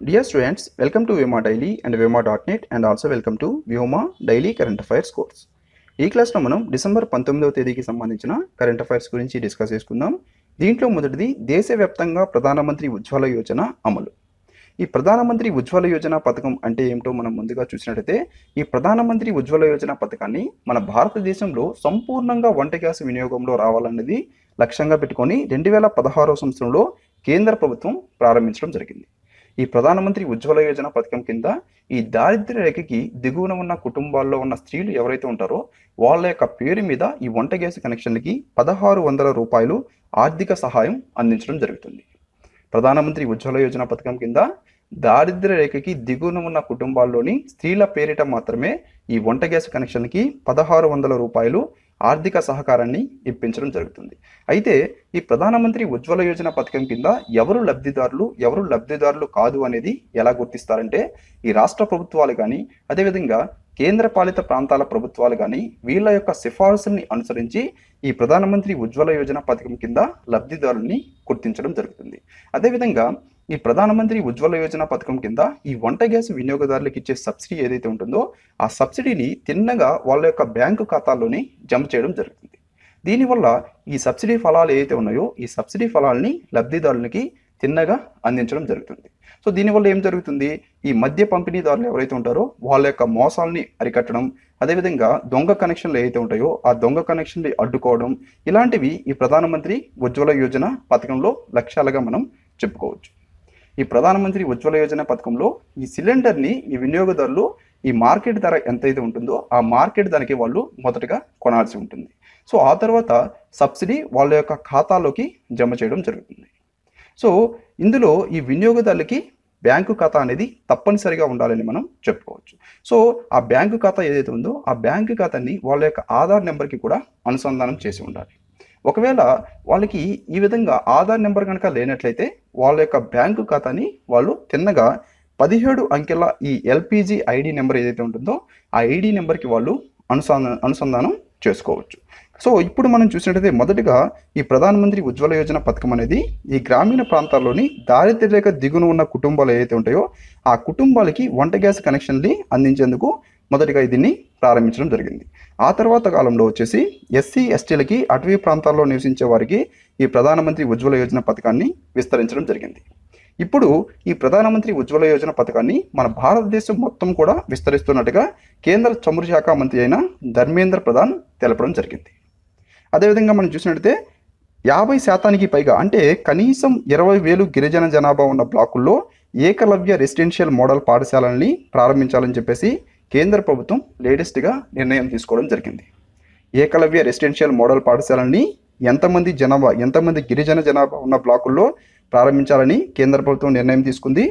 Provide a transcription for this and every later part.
Dear students, welcome to Vyoma Daily and Vyoma.net and also welcome to Vyoma Daily Current Affairs course. ఈ క్లాస్లో మనం December పంతొమ్మిదవ తేదీకి సంబంధించిన కరెంట్ అఫైర్స్ గురించి డిస్కస్ చేసుకుందాం దీంట్లో మొదటిది దేశవ్యాప్తంగా ప్రధానమంత్రి ఉజ్వల యోజన అమలు ఈ ప్రధానమంత్రి ఉజ్వల యోజన పథకం అంటే ఏమిటో మనం ముందుగా చూసినట్టయితే ఈ ప్రధానమంత్రి ఉజ్వల యోజన పథకాన్ని మన భారతదేశంలో సంపూర్ణంగా వంట గ్యాస్ వినియోగంలో రావాలన్నది లక్ష్యంగా పెట్టుకొని రెండు వేల పదహారవ సంవత్సరంలో కేంద్ర ప్రభుత్వం ప్రారంభించడం జరిగింది ఈ ప్రధానమంత్రి ఉజ్వల యోజన పథకం కింద ఈ దారిద్ర్య రేఖకి దిగువన ఉన్న కుటుంబాల్లో ఉన్న స్త్రీలు ఎవరైతే ఉంటారో వాళ్ళ యొక్క పేరు మీద ఈ వంట గ్యాస్ కనెక్షన్లకి పదహారు వందల రూపాయలు ఆర్థిక సహాయం అందించడం జరుగుతుంది ప్రధానమంత్రి ఉజ్వల యోజన పథకం కింద దారిద్ర్య రేఖకి దిగువన ఉన్న కుటుంబాల్లోని స్త్రీల పేరిట మాత్రమే ఈ వంట గ్యాస్ కనెక్షన్కి పదహారు వందల రూపాయలు ఆర్థిక సహకారాన్ని ఇప్పించడం జరుగుతుంది అయితే ఈ ప్రధానమంత్రి ఉజ్వల యోజన పథకం కింద ఎవరు లబ్ధిదారులు ఎవరు లబ్ధిదారులు కాదు అనేది ఎలా గుర్తిస్తారంటే ఈ రాష్ట్ర ప్రభుత్వాలు కానీ అదేవిధంగా కేంద్ర పాలిత ప్రాంతాల ప్రభుత్వాలు కానీ వీళ్ళ యొక్క సిఫార్సుల్ని అనుసరించి ఈ ప్రధానమంత్రి ఉజ్వల యోజన పథకం కింద లబ్ధిదారుల్ని గుర్తించడం జరుగుతుంది అదేవిధంగా ఈ ప్రధానమంత్రి ఉజ్వల యోజన పథకం కింద ఈ వంట గ్యాస్ వినియోగదారులకు ఇచ్చే సబ్సిడీ ఏదైతే ఉంటుందో ఆ సబ్సిడీని తిన్నగా వాళ్ళ యొక్క బ్యాంకు ఖాతాల్లోనే జమ చేయడం జరుగుతుంది దీనివల్ల ఈ సబ్సిడీ ఫలాలు ఏవైతే ఉన్నాయో ఈ సబ్సిడీ ఫలాల్ని లబ్ధిదారులకి తిన్నగా అందించడం జరుగుతుంది సో దీనివల్ల ఏం జరుగుతుంది ఈ మద్య పంపిణీదారులు ఎవరైతే ఉంటారో వాళ్ళ యొక్క మోసాలని అరికట్టడం అదేవిధంగా దొంగ కనెక్షన్లు ఏవైతే ఉంటాయో ఆ దొంగ కనెక్షన్లు అడ్డుకోవడం ఇలాంటివి ఈ ప్రధానమంత్రి ఉజ్వల యోజన పథకంలో లక్ష్యాలుగా మనం చెప్పుకోవచ్చు ఈ ప్రధానమంత్రి ఉజ్వల యోజన పథకంలో ఈ సిలిండర్ని ఈ వినియోగదారులు ఈ మార్కెట్ ధర ఎంతైతే ఉంటుందో ఆ మార్కెట్ ధరకి వాళ్ళు మొదటగా కొనాల్సి ఉంటుంది సో ఆ తర్వాత సబ్సిడీ వాళ్ళ యొక్క ఖాతాలోకి జమ చేయడం జరుగుతుంది సో ఇందులో ఈ వినియోగదారులకి బ్యాంకు ఖాతా అనేది తప్పనిసరిగా ఉండాలని మనం చెప్పుకోవచ్చు సో ఆ బ్యాంకు ఖాతా ఏదైతే ఉందో ఆ బ్యాంకు ఖాతాని వాళ్ళ యొక్క ఆధార్ నెంబర్కి కూడా అనుసంధానం చేసి ఉండాలి ఒకవేళ వాళ్ళకి ఈ విధంగా ఆధార్ నెంబర్ కనుక లేనట్లయితే వాళ్ళ యొక్క బ్యాంకు ఖాతాని వాళ్ళు తిన్నగా పదిహేడు అంకెల ఈ ఎల్పిజి ఐడి నెంబర్ ఏదైతే ఉంటుందో ఆ ఐడి నెంబర్కి వాళ్ళు అనుసంధానం అనుసంధానం చేసుకోవచ్చు సో ఇప్పుడు మనం చూసినట్టయితే మొదటగా ఈ ప్రధానమంత్రి ఉజ్వల యోజన పథకం అనేది ఈ గ్రామీణ ప్రాంతాల్లోని దారిద్ర్య రేఖ దిగున ఉన్న కుటుంబాలు ఏవైతే ఉంటాయో ఆ కుటుంబాలకి వంట గ్యాస్ కనెక్షన్ని అందించేందుకు మొదటిగా దీన్ని ప్రారంభించడం జరిగింది ఆ తర్వాత కాలంలో వచ్చేసి ఎస్సీ ఎస్టీలకి అటవీ ప్రాంతాల్లో నివసించే వారికి ఈ ప్రధానమంత్రి ఉజ్వల యోజన పథకాన్ని విస్తరించడం జరిగింది ఇప్పుడు ఈ ప్రధానమంత్రి ఉజ్వల యోజన పథకాన్ని మన భారతదేశం మొత్తం కూడా విస్తరిస్తున్నట్టుగా కేంద్ర చమురు శాఖ మంత్రి అయిన ధర్మేంద్ర ప్రధాన్ తెలపడం జరిగింది అదేవిధంగా మనం చూసినట్టయితే యాభై శాతానికి పైగా అంటే కనీసం ఇరవై వేలు గిరిజన జనాభా ఉన్న బ్లాకుల్లో ఏకలవ్య రెసిడెన్షియల్ మోడల్ పాఠశాలల్ని ప్రారంభించాలని చెప్పేసి కేంద్ర ప్రభుత్వం లేటెస్ట్గా నిర్ణయం తీసుకోవడం జరిగింది ఏకలవ్య రెసిడెన్షియల్ మోడల్ పాఠశాలని ఎంతమంది జనాభా ఎంతమంది గిరిజన జనాభా ఉన్న బ్లాకుల్లో ప్రారంభించాలని కేంద్ర ప్రభుత్వం నిర్ణయం తీసుకుంది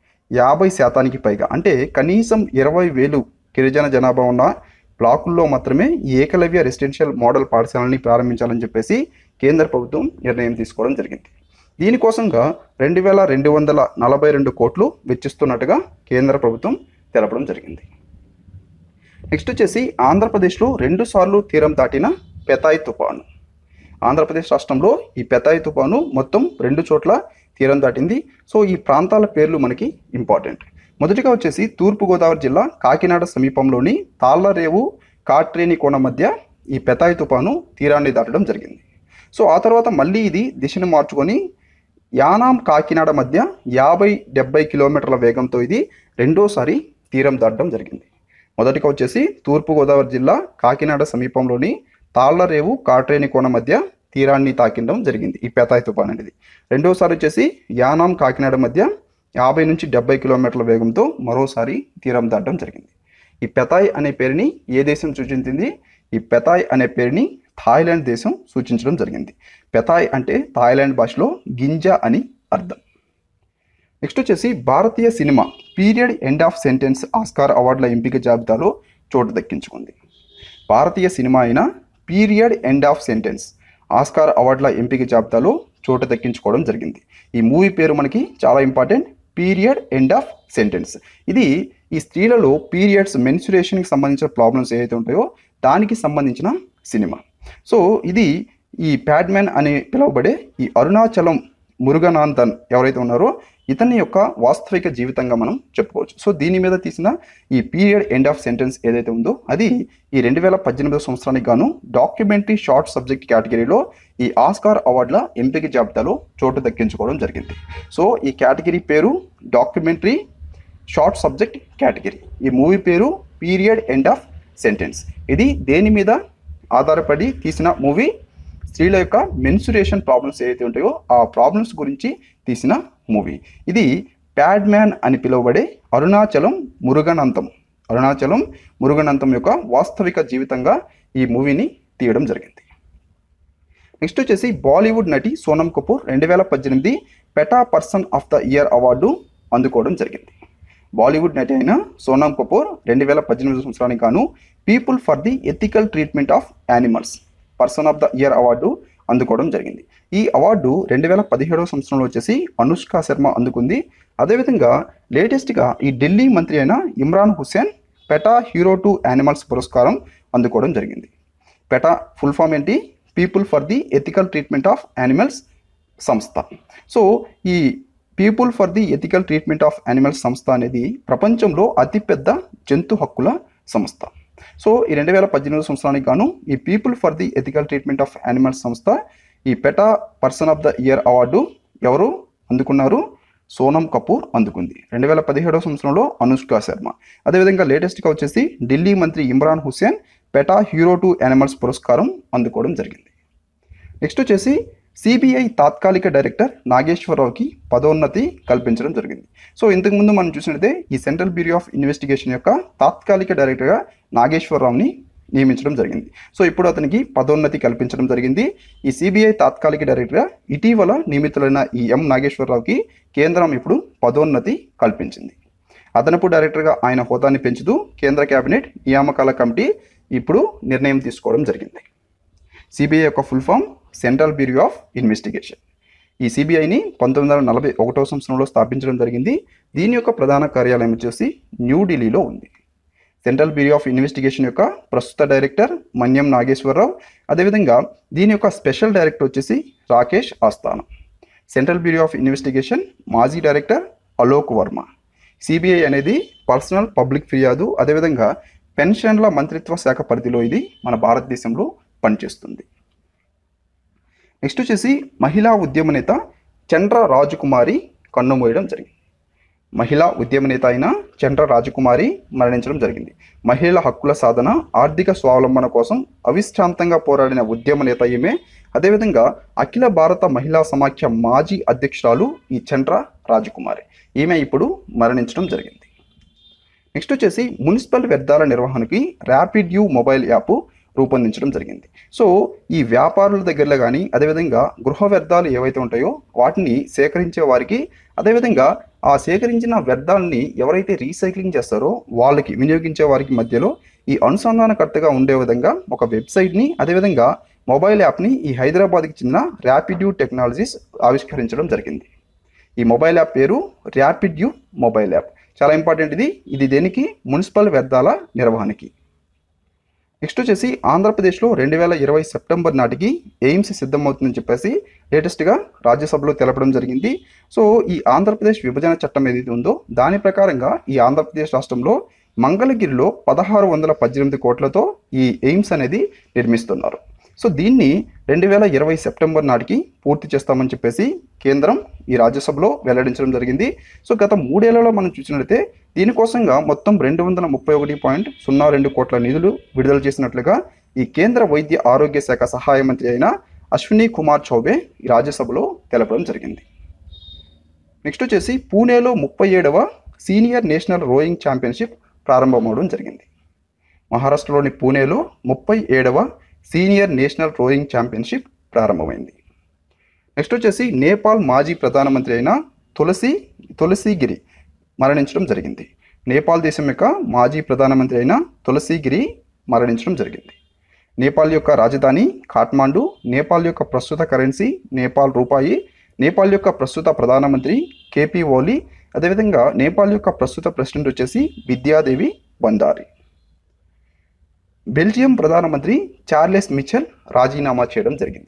యాభై శాతానికి పైగా అంటే కనీసం ఇరవై వేలు గిరిజన జనాభా ఉన్న బ్లాకుల్లో మాత్రమే ఈ ఏకలవ్య రెసిడెన్షియల్ మోడల్ పాఠశాలని ప్రారంభించాలని చెప్పేసి కేంద్ర ప్రభుత్వం నిర్ణయం తీసుకోవడం జరిగింది దీనికోసంగా రెండు వేల రెండు వందల నలభై రెండు కోట్లు వెచ్చిస్తున్నట్టుగా కేంద్ర ప్రభుత్వం తెలపడం జరిగింది నెక్స్ట్ వచ్చేసి ఆంధ్రప్రదేశ్లో రెండు సార్లు తీరం దాటిన పెతాయి తుఫాను ఆంధ్రప్రదేశ్ రాష్ట్రంలో ఈ పెతాయి తుఫాను మొత్తం రెండు చోట్ల తీరం దాటింది సో ఈ ప్రాంతాల పేర్లు మనకి ఇంపార్టెంట్ మొదటిగా వచ్చేసి తూర్పుగోదావరి జిల్లా కాకినాడ సమీపంలోని తాళ్లరేవు కాట్రేని కోన మధ్య ఈ పెతాయి తుఫాను తీరాన్ని దాటడం జరిగింది సో ఆ తర్వాత మళ్ళీ ఇది దిశను మార్చుకొని యానాం కాకినాడ మధ్య యాభై డెబ్బై కిలోమీటర్ల వేగంతో ఇది రెండోసారి తీరం దాటడం జరిగింది మొదటిగా వచ్చేసి తూర్పుగోదావరి జిల్లా కాకినాడ సమీపంలోని తాళ్లరేవు కాట్రేని కోన మధ్య తీరాన్ని తాకిండడం జరిగింది ఈ పెతాయి తుఫాన్ అనేది రెండోసారి వచ్చేసి యానాం కాకినాడ మధ్య యాభై నుంచి డెబ్బై కిలోమీటర్ల వేగంతో మరోసారి తీరం దాటడం జరిగింది ఈ పెతాయ్ అనే పేరుని ఏ దేశం సూచించింది ఈ పెతాయ్ అనే పేరుని థాయిలాండ్ దేశం సూచించడం జరిగింది పెతాయ్ అంటే థాయిలాండ్ భాషలో గింజ అని అర్థం నెక్స్ట్ వచ్చేసి భారతీయ cinema period end of sentence Oscar అవార్డుల ఎంపిక జాబితాలో చోటు దక్కించుకుంది భారతీయ సినిమా అయిన period end of sentence Oscar అవార్డుల ఎంపిక జాబితాలో చోటు దక్కించుకోవడం జరిగింది ఈ మూవీ పేరు మనకి చాలా important period end of sentence ఇది ఈ స్త్రీలలో పీరియడ్స్ మెన్సురేషన్కి సంబంధించిన ప్రాబ్లమ్స్ ఏవైతే ఉంటాయో దానికి సంబంధించిన సినిమా సో ఇది ఈ ప్యాడ్మెన్ అని పిలువబడే ఈ అరుణాచలం మురుగనాంతన్ ఎవరైతే ఉన్నారో ఇతని యొక్క వాస్తవిక జీవితంగా మనం చెప్పుకోవచ్చు సో దీని మీద తీసిన ఈ పీరియడ్ ఎండ్ ఆఫ్ సెంటెన్స్ ఏదైతే ఉందో అది ఈ రెండు వేల పద్దెనిమిదో సంవత్సరానికి గాను డాక్యుమెంటరీ షార్ట్ సబ్జెక్ట్ కేటగిరీలో ఈ ఆస్కార్ అవార్డుల ఎంపిక జాబితాలో చోటు దక్కించుకోవడం జరిగింది సో ఈ కేటగిరీ పేరు డాక్యుమెంటరీ షార్ట్ సబ్జెక్ట్ కేటగిరీ ఈ మూవీ పేరు పీరియడ్ ఎండ్ ఆఫ్ సెంటెన్స్ ఇది దేని మీద ఆధారపడి తీసిన మూవీ స్త్రీల యొక్క మెన్సురేషన్ ప్రాబ్లమ్స్ ఏవైతే ఉంటాయో ఆ ప్రాబ్లమ్స్ గురించి తీసిన మూవీ ఇది ప్యాడ్ మ్యాన్ అని పిలువబడే అరుణాచలం మురుగనంతం అరుణాచలం మురుగనంతం యొక్క వాస్తవిక జీవితంగా ఈ మూవీని తీయడం జరిగింది నెక్స్ట్ వచ్చేసి బాలీవుడ్ నటి సోనం కపూర్ రెండు వేల పద్దెనిమిది PETA person of the year award అందుకోవడం జరిగింది బాలీవుడ్ నటి అయిన సోనం కపూర్ రెండు వేల పద్దెనిమిది సంవత్సరానికి గాను people for the ethical treatment of animals person of the year award అందుకోవడం జరిగింది ఈ అవార్డు రెండు వేల పదిహేడవ సంవత్సరంలో వచ్చేసి అనుష్క శర్మ అందుకుంది అదేవిధంగా లేటెస్ట్గా ఈ ఢిల్లీ మంత్రి అయిన Imran Hussain PETA hero to animals పురస్కారం అందుకోవడం జరిగింది పెటా ఫుల్ ఫామ్ ఏంటి people for the ethical treatment of animals సంస్థ సో ఈ people for the ethical treatment of animals సంస్థ అనేది ప్రపంచంలో అతిపెద్ద జంతు హక్కుల సంస్థ సో ఈ రెండు వేల పద్దెనిమిది సంవత్సరానికి గాను ఈ people for the ethical treatment of animals సంస్థ ఈ PETA person of the year award ఎవరు అందుకున్నారు సోనం కపూర్ అందుకుంది రెండు వేల పదిహేడవ సంవత్సరంలో అనుష్క శర్మ అదేవిధంగా లేటెస్ట్గా వచ్చేసి ఢిల్లీ మంత్రి Imran Hussain PETA hero to animals పురస్కారం అందుకోవడం జరిగింది నెక్స్ట్ వచ్చేసి సిబిఐ తాత్కాలిక డైరెక్టర్ నాగేశ్వరరావుకి పదోన్నతి కల్పించడం జరిగింది సో ఇంతకుముందు మనం చూసినట్లయితే ఈ సెంట్రల్ బ్యూరో ఆఫ్ ఇన్వెస్టిగేషన్ యొక్క తాత్కాలిక డైరెక్టర్గా నాగేశ్వరరావుని నియమించడం జరిగింది సో ఇప్పుడు అతనికి పదోన్నతి కల్పించడం జరిగింది ఈ సిబిఐ తాత్కాలిక డైరెక్టర్గా ఇటీవల నియమితులైన ఈ ఎం నాగేశ్వరరావుకి కేంద్రం ఇప్పుడు పదోన్నతి కల్పించింది అదనపు డైరెక్టర్గా ఆయన హోదాని పెంచుతూ కేంద్ర కేబినెట్ నియామకాల కమిటీ ఇప్పుడు నిర్ణయం తీసుకోవడం జరిగింది సిబిఐ యొక్క full form central bureau of investigation ఈ సిబిఐని పంతొమ్మిది వందల నలభై ఒకటో సంవత్సరంలో స్థాపించడం జరిగింది దీని యొక్క ప్రధాన కార్యాలయం వచ్చేసి న్యూఢిల్లీలో ఉంది సెంట్రల్ బ్యూరో ఆఫ్ ఇన్వెస్టిగేషన్ యొక్క ప్రస్తుత డైరెక్టర్ మన్యం నాగేశ్వరరావు అదేవిధంగా దీని యొక్క స్పెషల్ డైరెక్టర్ వచ్చేసి Rakesh Asthana central bureau of investigation మాజీ డైరెక్టర్ అలోక్ వర్మ సిబిఐ అనేది పర్సనల్ పబ్లిక్ ఫిర్యాదు అదేవిధంగా పెన్షన్ల మంత్రిత్వ శాఖ పరిధిలో ఇది మన భారతదేశంలో పనిచేస్తుంది నెక్స్ట్ వచ్చేసి మహిళా ఉద్యమ నేత చంద్ర రాజకుమారి కన్నుమూయడం జరిగింది మహిళా ఉద్యమ నేత అయిన చంద్ర రాజకుమారి మరణించడం జరిగింది మహిళల హక్కుల సాధన ఆర్థిక స్వావలంబన కోసం అవిశ్రాంతంగా పోరాడిన ఉద్యమ నేత ఈమె అదేవిధంగా అఖిల భారత మహిళా సమాఖ్య మాజీ అధ్యక్షురాలు ఈ చంద్ర రాజకుమారి ఈమె ఇప్పుడు మరణించడం జరిగింది నెక్స్ట్ వచ్చేసి మున్సిపల్ వ్యర్థాల నిర్వహణకి ర్యాపిడ్ యూ మొబైల్ యాప్ రూపొందించడం జరిగింది సో ఈ వ్యాపారుల దగ్గరలో కానీ అదేవిధంగా గృహ వ్యర్థాలు ఏవైతే ఉంటాయో వాటిని సేకరించే వారికి అదేవిధంగా ఆ సేకరించిన వ్యర్థాలని ఎవరైతే రీసైక్లింగ్ చేస్తారో వాళ్ళకి వినియోగించే వారికి మధ్యలో ఈ అనుసంధానకర్తగా ఉండే విధంగా ఒక వెబ్సైట్ని అదేవిధంగా మొబైల్ యాప్ని ఈ హైదరాబాద్కి చెందిన ర్యాపిడ్ యూ టెక్నాలజీస్ ఆవిష్కరించడం జరిగింది ఈ మొబైల్ యాప్ పేరు ర్యాపిడ్ యూ మొబైల్ యాప్ చాలా ఇంపార్టెంట్ ఇది ఇది దేనికి మున్సిపల్ వ్యర్థాల నిర్వహణకి నెక్స్ట్ వచ్చేసి ఆంధ్రప్రదేశ్లో రెండు వేల ఇరవై సెప్టెంబర్ నాటికి ఎయిమ్స్ సిద్ధమవుతుందని చెప్పేసి లేటెస్ట్గా రాజ్యసభలో తెలపడం జరిగింది సో ఈ ఆంధ్రప్రదేశ్ విభజన చట్టం ఏదైతే ఉందో దాని ప్రకారంగా ఈ ఆంధ్రప్రదేశ్ రాష్ట్రంలో మంగళగిరిలో పదహారు వందల పద్దెనిమిది కోట్లతో ఈ ఎయిమ్స్ అనేది నిర్మిస్తున్నారు సో దీన్ని రెండు వేల ఇరవై సెప్టెంబర్ నాటికి పూర్తి చేస్తామని చెప్పేసి కేంద్రం ఈ రాజ్యసభలో వెల్లడించడం జరిగింది సో గత మూడేళ్లలో మనం చూసినట్లయితే దీనికోసంగా మొత్తం రెండు వందల ముప్పై ఒకటి పాయింట్ సున్నా రెండు కోట్ల నిధులు విడుదల చేసినట్లుగా ఈ కేంద్ర వైద్య ఆరోగ్య శాఖ సహాయ మంత్రి అయిన అశ్విని కుమార్ చౌబే ఈ రాజ్యసభలో తెలపడం జరిగింది నెక్స్ట్ వచ్చేసి పూణేలో ముప్పై ఏడవ సీనియర్ నేషనల్ రోయింగ్ ఛాంపియన్షిప్ ప్రారంభమవడం జరిగింది మహారాష్ట్రలోని పూణేలో ముప్పై ఏడవ సీనియర్ నేషనల్ రోయింగ్ ఛాంపియన్షిప్ ప్రారంభమైంది నెక్స్ట్ వచ్చేసి నేపాల్ మాజీ ప్రధానమంత్రి అయిన తులసి తులసిగిరి మరణించడం జరిగింది నేపాల్ దేశం యొక్క మాజీ ప్రధానమంత్రి అయిన తులసిగిరి మరణించడం జరిగింది నేపాల్ యొక్క రాజధాని కాఠ్మాండు నేపాల్ యొక్క ప్రస్తుత కరెన్సీ నేపాల్ రూపాయి నేపాల్ యొక్క ప్రస్తుత ప్రధానమంత్రి కేపీ ఓలీ అదేవిధంగా నేపాల్ యొక్క ప్రస్తుత ప్రెసిడెంట్ వచ్చేసి విద్యాదేవి బందారి బెల్జియం ప్రధానమంత్రి చార్లెస్ మిచెల్ రాజీనామా చేయడం జరిగింది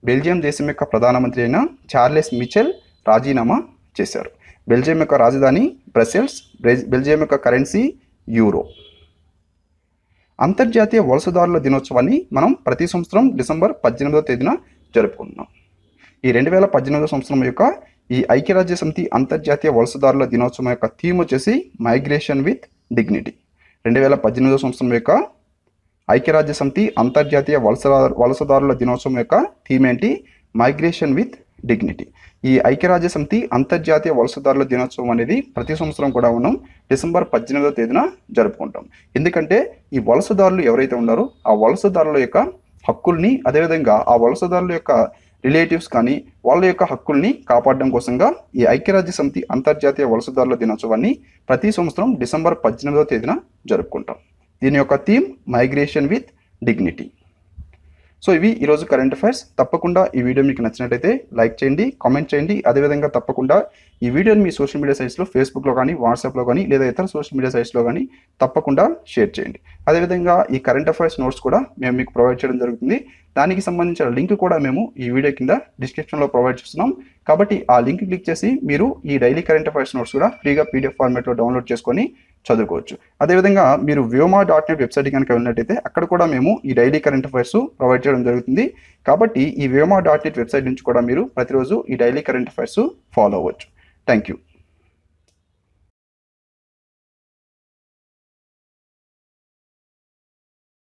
బెల్జియం దేశం యొక్క ప్రధానమంత్రి అయిన చార్లెస్ మిచెల్ రాజీనామా చేశారు బెల్జియం యొక్క రాజధాని బ్రసెల్స్ బ్రె- బెల్జియం యొక్క కరెన్సీ యూరో అంతర్జాతీయ వలసదారుల దినోత్సవాన్ని మనం ప్రతి సంవత్సరం డిసెంబర్ పద్దెనిమిదవ తేదీన జరుపుకుంటున్నాం ఈ రెండు వేల పద్దెనిమిదవ సంవత్సరం యొక్క ఈ ఐక్యరాజ్య సమితి అంతర్జాతీయ వలసదారుల దినోత్సవం యొక్క థీమ్ వచ్చేసి మైగ్రేషన్ విత్ డిగ్నిటీ రెండు వేల పద్దెనిమిదవ సంవత్సరం యొక్క ఐక్యరాజ్య సమితి అంతర్జాతీయ వలస వలసదారుల దినోత్సవం యొక్క థీమ్ ఏంటి మైగ్రేషన్ విత్ డిగ్నిటీ ఈ ఐక్యరాజ్య సమితి అంతర్జాతీయ వలసదారుల దినోత్సవం అనేది ప్రతి సంవత్సరం కూడా మనం డిసెంబర్ పద్దెనిమిదవ తేదీన జరుపుకుంటాం ఎందుకంటే ఈ వలసదారులు ఎవరైతే ఉన్నారో ఆ వలసదారుల యొక్క హక్కుల్ని అదేవిధంగా ఆ వలసదారుల యొక్క రిలేటివ్స్ కానీ వాళ్ళ యొక్క హక్కుల్ని కాపాడడం కోసంగా ఈ ఐక్యరాజ్య సమితి అంతర్జాతీయ వలసదారుల దినోత్సవాన్ని ప్రతి సంవత్సరం డిసెంబర్ పద్దెనిమిదవ తేదీన జరుపుకుంటాం దీని యొక్క theme migration with dignity so ఇవి ఈరోజు కరెంట్ అఫైర్స్ తప్పకుండా ఈ వీడియో మీకు నచ్చినట్లయితే లైక్ చేయండి కామెంట్ చేయండి అదేవిధంగా తప్పకుండా ఈ వీడియోని మీ సోషల్ మీడియా సైట్స్లో ఫేస్బుక్లో కానీ వాట్సాప్లో కానీ లేదా ఇతర సోషల్ మీడియా సైట్స్లో కానీ తప్పకుండా షేర్ చేయండి అదేవిధంగా ఈ కరెంట్ అఫైర్స్ నోట్స్ కూడా మేము మీకు ప్రొవైడ్ చేయడం జరుగుతుంది దానికి సంబంధించిన లింక్ కూడా మేము ఈ వీడియో కింద డిస్క్రిప్షన్లో ప్రొవైడ్ చేస్తున్నాం కాబట్టి ఆ లింక్ క్లిక్ చేసి మీరు ఈ డైలీ కరెంట్ అఫైర్స్ నోట్స్ కూడా ఫ్రీగా పీడిఎఫ్ ఫార్మాట్లో డౌన్లోడ్ చేసుకొని చదువుకోవచ్చు అదేవిధంగా మీరు వ్యోమా డాట్ నెట్ వెబ్సైట్ కనుక వెళ్ళినట్టయితే అక్కడ కూడా మేము ఈ డైలీ కరెంట్ అఫైర్స్ ప్రొవైడ్ చేయడం జరుగుతుంది కాబట్టి ఈ వ్యోమా డాట్ నెట్ వెబ్సైట్ నుంచి కూడా మీరు ప్రతిరోజు ఈ డైలీ కరెంట్ అఫైర్స్ ఫాలో అవ్వచ్చు థ్యాంక్ యూ